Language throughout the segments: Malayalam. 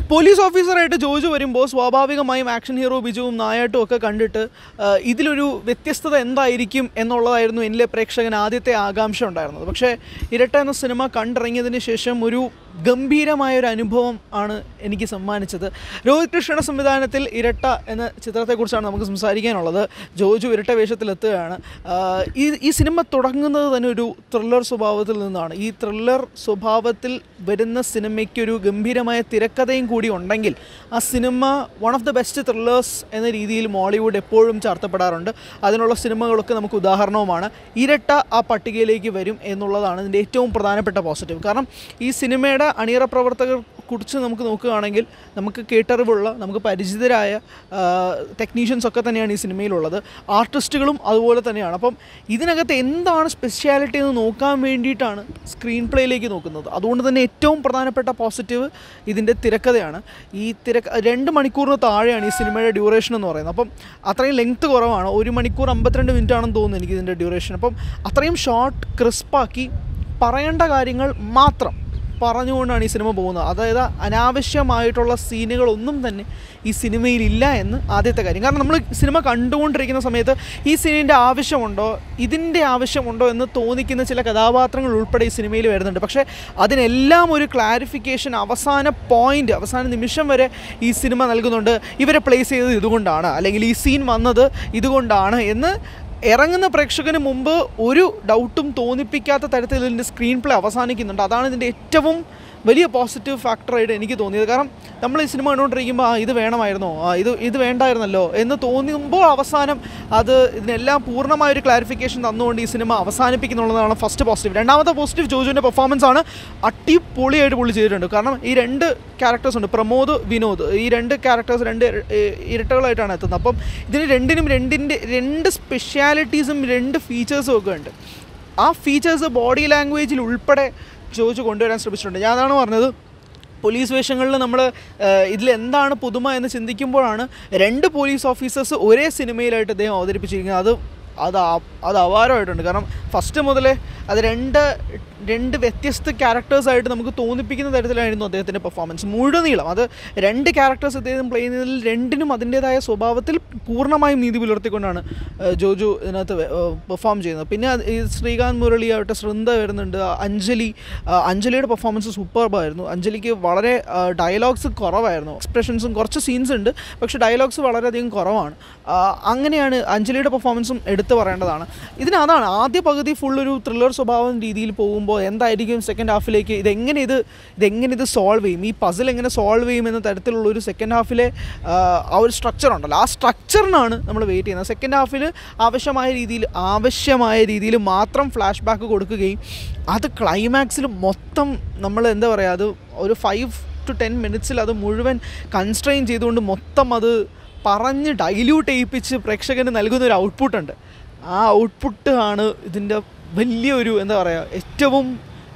പോലീസ് ഓഫീസറായിട്ട് ജോജു വരുമ്പോൾ സ്വാഭാവികമായും ആക്ഷൻ ഹീറോ ബിജുവും നായാട്ടും ഒക്കെ കണ്ടിട്ട് ആ, ഇതിലൊരു വ്യത്യസ്തത എന്തായിരിക്കും എന്നുള്ളതായിരുന്നു എന്നിലെ പ്രേക്ഷകൻ ആദ്യത്തെ ആകാംക്ഷ ഉണ്ടായിരുന്നത് പക്ഷേ ഇരട്ട എന്ന സിനിമ കണ്ടിറങ്ങിയതിന് ശേഷം ഒരു ഗംഭീരമായ ഒരു അനുഭവം ആണ് എനിക്ക് സമ്മാനിച്ചത് രോഹിത് കൃഷ്ണയുടെ സംവിധാനത്തിൽ ഇരട്ട എന്ന ചിത്രത്തെക്കുറിച്ചാണ് നമുക്ക് സംസാരിക്കാനുള്ളത് ജോജു ഇരട്ട വേഷത്തിലെത്തുകയാണ് ആ, ഈ ഈ സിനിമ തുടങ്ങുന്നത് തന്നെ ഒരു ത്രില്ലർ സ്വഭാവത്തിൽ നിന്നാണ് ഈ ത്രില്ലർ സ്വഭാവത്തിൽ വരുന്ന സിനിമയ്ക്കൊരു ഗംഭീരമായ തിരക്കഥയും കൂടി ഉണ്ടെങ്കിൽ ആ സിനിമ one of the best thrillers എന്ന രീതിയിൽ മോളിവുഡ് എപ്പോഴും ചാർത്തപ്പെടാറുണ്ട് അതിനുള്ള സിനിമകളൊക്കെ നമുക്ക് ഉദാഹരണവുമാണ് ഇരട്ട ആ പട്ടികയിലേക്ക് വരും എന്നുള്ളതാണ് ഇതിൻ്റെ ഏറ്റവും പ്രധാനപ്പെട്ട പോസിറ്റീവ് കാരണം ഈ സിനിമയുടെ അണിയറ പ്രവർത്തകർ കുറിച്ച് നമുക്ക് നോക്കുകയാണെങ്കിൽ നമുക്ക് കേട്ടറിവുള്ള നമുക്ക് പരിചിതരായ ടെക്നീഷ്യൻസ് ഒക്കെ തന്നെയാണ് ഈ സിനിമയിലുള്ളത് ആർട്ടിസ്റ്റുകളും അതുപോലെ തന്നെയാണ് അപ്പം ഇതിനകത്ത് എന്താണ് സ്പെഷ്യാലിറ്റി എന്ന് നോക്കാൻ വേണ്ടിയിട്ടാണ് സ്ക്രീൻ പ്ലേയിലേക്ക് നോക്കുന്നത് അതുകൊണ്ട് തന്നെ ഏറ്റവും പ്രധാനപ്പെട്ട പോസിറ്റീവ് ഇതിൻ്റെ തിരക്കഥയാണ് ഈ തിരക്ക രണ്ട് മണിക്കൂറിന് താഴെയാണ് ഈ സിനിമയുടെ ഡ്യൂറേഷൻ എന്ന് പറയുന്നത് അപ്പം അത്രയും ലെങ്ത്ത് കുറവാണ് ഒരു മണിക്കൂർ അമ്പത്തിരണ്ട് മിനിറ്റ് ആണെന്ന് തോന്നുന്നു എനിക്ക് ഇതിൻ്റെ ഡ്യൂറേഷൻ അപ്പം അത്രയും ഷോർട്ട് ക്രിസ്പാക്കി പറയേണ്ട കാര്യങ്ങൾ മാത്രം പറഞ്ഞുകൊണ്ടാണ് ഈ സിനിമ പോകുന്നത് അതായത് അനാവശ്യമായിട്ടുള്ള സീനുകളൊന്നും തന്നെ ഈ സിനിമയിൽ ഇല്ല എന്ന് ആദ്യത്തെ കാര്യം കാരണം നമ്മൾ സിനിമ കണ്ടുകൊണ്ടിരിക്കുന്ന സമയത്ത് ഈ സീനിൻ്റെ ആവശ്യമുണ്ടോ ഇതിൻ്റെ ആവശ്യമുണ്ടോ എന്ന് തോന്നിക്കുന്ന ചില കഥാപാത്രങ്ങൾ ഉൾപ്പെടെ ഈ സിനിമയിൽ വരുന്നുണ്ട് പക്ഷേ അതിനെല്ലാം ഒരു ക്ലാരിഫിക്കേഷൻ അവസാന പോയിന്റ് അവസാന നിമിഷം വരെ ഈ സിനിമ നൽകുന്നുണ്ട് ഇവരെ പ്ലേസ് ചെയ്തത് ഇതുകൊണ്ടാണ് അല്ലെങ്കിൽ ഈ സീൻ വന്നത് ഇതുകൊണ്ടാണ് എന്ന് ഇറങ്ങുന്ന പ്രേക്ഷകന് മുമ്പ് ഒരു ഡൗട്ടും തോന്നിപ്പിക്കാത്ത തരത്തിൽ ഇതിൻ്റെ സ്ക്രീൻ പ്ലേ അവസാനിക്കുന്നുണ്ട് അതാണ് ഇതിൻ്റെ ഏറ്റവും വലിയ പോസിറ്റീവ് ഫാക്ടറായിട്ട് എനിക്ക് തോന്നിയത് കാരണം നമ്മൾ ഈ സിനിമ കണ്ടുകൊണ്ടിരിക്കുമ്പോൾ ആ ഇത് വേണമായിരുന്നോ ആ ഇത് ഇത് വേണ്ടായിരുന്നല്ലോ എന്ന് തോന്നുമ്പോൾ അവസാനം അത് ഇതിനെല്ലാം പൂർണ്ണമായ ഒരു ക്ലാരിഫിക്കേഷൻ തന്നുകൊണ്ട് ഈ സിനിമ അവസാനിപ്പിക്കുന്നുള്ളതാണ് ഫസ്റ്റ് പോസിറ്റീവ് രണ്ടാമത്തെ പോസിറ്റീവ് ജോജുവിൻ്റെ പെർഫോമൻസ് ആണ് അടിപൊളിയായിട്ട് പുള്ളി ചെയ്തിട്ടുണ്ട് കാരണം ഈ രണ്ട് ക്യാരക്ടേഴ്സ് ഉണ്ട് പ്രമോദ് വിനോദ് ഈ രണ്ട് ക്യാരക്ടേഴ്സ് രണ്ട് ഇര- ഏ, ഇരട്ടകളായിട്ടാണ് എത്തുന്നത് അപ്പം ഇതിന് രണ്ടിനും രണ്ടിൻ്റെ രണ്ട് സ്പെഷ്യാലിറ്റീസും രണ്ട് ഫീച്ചേഴ്സും ഒക്കെ ഉണ്ട് ആ ഫീച്ചേഴ്സ് ബോഡി ലാംഗ്വേജിൽ ഉൾപ്പെടെ ജോജു കൊണ്ടുവരാൻ ശ്രമിച്ചിട്ടുണ്ട് ഞാൻ അതാണ് പറഞ്ഞത് പോലീസ് വേഷങ്ങളിൽ നമ്മൾ ഇതിൽ എന്താണ് പുതുമ എന്ന് ചിന്തിക്കുമ്പോഴാണ് രണ്ട് പോലീസ് ഓഫീസേഴ്സ് ഒരേ സിനിമയിലായിട്ട് അദ്ദേഹം അവതരിപ്പിച്ചിരിക്കുന്നത് അത് അത് ആ- അത് അപാരമായിട്ടുണ്ട് കാരണം ഫസ്റ്റ് മുതലേ അത് രണ്ട് രണ്ട് വ്യത്യസ്ത ക്യാരക്ടേഴ്സായിട്ട് നമുക്ക് തോന്നിപ്പിക്കുന്ന തരത്തിലായിരുന്നു അദ്ദേഹത്തിൻ്റെ പെർഫോമൻസ് മുഴുനീളം അത് രണ്ട് ക്യാരക്ടേഴ്സ് അദ്ദേഹം പ്ലേ ചെയ്യുന്നതിൽ രണ്ടിനും അതിൻ്റേതായ സ്വഭാവത്തിൽ പൂർണ്ണമായും നീതി പുലർത്തിക്കൊണ്ടാണ് ഏഹ്, ജോജു ഇതിനകത്ത് പെർഫോം ചെയ്യുന്നത് പിന്നെ അത് ഈ ശ്രീകാന്ത് മുരളി ആവട്ടെ ശൃന്ദ വരുന്നുണ്ട് അഞ്ജലി ആ, അഞ്ജലിയുടെ പെർഫോമൻസ് സൂപ്പർബായിരുന്നു അഞ്ജലിക്ക് വളരെ ഡയലോഗ്സ് കുറവായിരുന്നു എക്സ്പ്രഷൻസും കുറച്ച് സീൻസ് ഉണ്ട് പക്ഷേ ഡയലോഗ്സ് വളരെയധികം കുറവാണ് ആ, അങ്ങനെയാണ് അഞ്ജലിയുടെ പെർഫോമൻസും എടുത്തു പറയേണ്ടതാണ് ഇതിനതാണ് ആദ്യ പകുതി ഫുൾ ഒരു ത്രില്ലർ സ്വഭാവം രീതിയിൽ പോകുമ്പോൾ എന്തായിരിക്കും സെക്കൻഡ് ഹാഫിലേക്ക് ഇതെങ്ങനെ ഇത് ഇതെങ്ങനെ ഇത് സോൾവ് ചെയ്യും ഈ പസിൽ എങ്ങനെ സോൾവ് ചെയ്യും എന്ന തരത്തിലുള്ള ഒരു സെക്കൻഡ് ഹാഫിലെ ആ, ആ ഒരു സ്ട്രക്ചർ ഉണ്ടല്ലോ ആ സ്ട്രക്ചറിനാണ് നമ്മൾ വെയിറ്റ് ചെയ്യുന്നത് സെക്കൻഡ് ഹാഫിൽ ആവശ്യമായ രീതിയിൽ ആവശ്യമായ രീതിയിൽ മാത്രം ഫ്ലാഷ് ബാക്ക് കൊടുക്കുകയും അത് ക്ലൈമാക്സിൽ മൊത്തം നമ്മൾ എന്താ പറയുക അത് ഒരു ഫൈവ് ടു ടെൻ മിനിറ്റ്സിൽ അത് മുഴുവൻ കൺസ്ട്രെയിൻ ചെയ്തുകൊണ്ട് മൊത്തം അത് പറഞ്ഞ് ഡൈല്യൂട്ട് ചെയ്യിപ്പിച്ച് പ്രേക്ഷകന് നൽകുന്ന ഒരു ഔട്ട്പുട്ട് ഉണ്ട് ആ ഔട്ട്പുട്ട് ആണ് ഇതിൻ്റെ വലിയൊരു എന്താ പറയുക ഏറ്റവും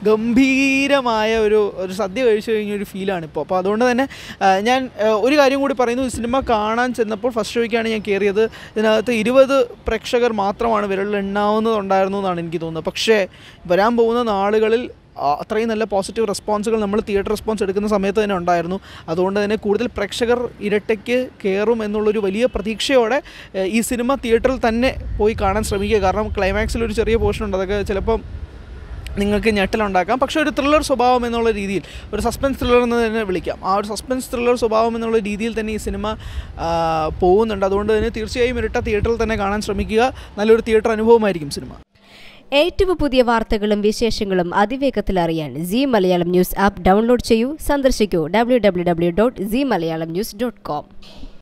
ഗംഭീരമായ ഒരു ഒരു സദ്യ കഴിച്ചു കഴിഞ്ഞ ഒരു ഫീലാണ് ഇപ്പോൾ അപ്പോൾ അതുകൊണ്ട് തന്നെ ആ, ഞാൻ ആ, ഒരു കാര്യം കൂടി പറയുന്നു ഈ സിനിമ കാണാൻ ചെന്നപ്പോൾ ഫസ്റ്റ് ഷോയ്ക്കാണ് ഞാൻ കയറിയത് ഇതിനകത്ത് ഇരുപത് പ്രേക്ഷകർ മാത്രമാണ് വിരലിൽ എണ്ണാവുന്നതുണ്ടായിരുന്നു എന്നാണ് എനിക്ക് തോന്നുന്നത് പക്ഷേ വരാൻ പോകുന്ന നാളുകളിൽ ആ, അത്രയും നല്ല പോസിറ്റീവ് റെസ്പോൺസുകൾ നമ്മൾ തിയേറ്റർ റെസ്പോൺസ് എടുക്കുന്ന സമയത്ത് തന്നെ ഉണ്ടായിരുന്നു അതുകൊണ്ട് തന്നെ കൂടുതൽ പ്രേക്ഷകർ ഇരട്ടയ്ക്ക് കയറും എന്നുള്ളൊരു വലിയ പ്രതീക്ഷയോടെ ഏഹ്, ഈ സിനിമ തിയേറ്ററിൽ തന്നെ പോയി കാണാൻ ശ്രമിക്കുക കാരണം ക്ലൈമാക്സിൽ ഒരു ചെറിയ പോർഷൻ ഉണ്ട് അതൊക്കെ ചിലപ്പം നിങ്ങൾക്ക് ഞെട്ടലുണ്ടാക്കാം പക്ഷേ ഒരു ത്രില്ലർ സ്വഭാവം എന്നുള്ള രീതിയിൽ ഒരു സസ്പെൻസ് ത്രില്ലർ എന്ന് തന്നെ വിളിക്കാം ആ ഒരു സസ്പെൻസ് ത്രില്ലർ സ്വഭാവം എന്നുള്ള രീതിയിൽ തന്നെ ഈ സിനിമ ആ, പോകുന്നുണ്ട് അതുകൊണ്ട് തന്നെ തീർച്ചയായും ഇരട്ട തിയേറ്ററിൽ തന്നെ കാണാൻ ശ്രമിക്കുക നല്ലൊരു തിയേറ്റർ അനുഭവമായിരിക്കും സിനിമ ഏറ്റവും പുതിയ വാർത്തകളും വിശേഷങ്ങളും അതിവേഗത്തിൽ അറിയാൻ Zee Malayalam news app download ചെയ്യൂ സന്ദർശിക്കൂ W W W dot Zee Malayalam news dot com